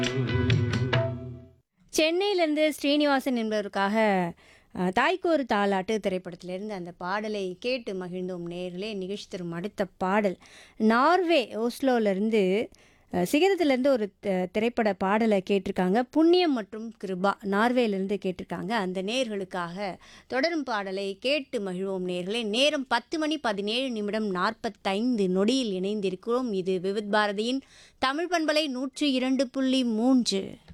சென்னையிலேருந்து ஸ்ரீனிவாசன் என்பவருக்காக அஹ், தாய்க்கு ஒரு தாலாட்டு திரைப்படத்திலிருந்து அந்த பாடலை கேட்டு மகிழ்ந்தோம் நேர்களே நிகழ்ச்சி தரும் அடுத்த பாடல் நார்வே ஓஸ்லோலேருந்து சிகரத்திலேருந்து ஒரு த- திரைப்பட பாடலை கேட்டிருக்காங்க புண்ணியம் மற்றும் கிருபா நார்வேலேருந்து கேட்டிருக்காங்க அந்த நேர்களுக்காக தொடரும் பாடலை கேட்டு மகிழ்வோம் நேர்களே நேரம் பத்து மணி பதினேழு நிமிடம் நாற்பத்தைந்து நொடியில் இணைந்திருக்கிறோம் இது விவித் பாரதியின் தமிழ் பண்பலை நூற்றி இரண்டு புள்ளி மூன்று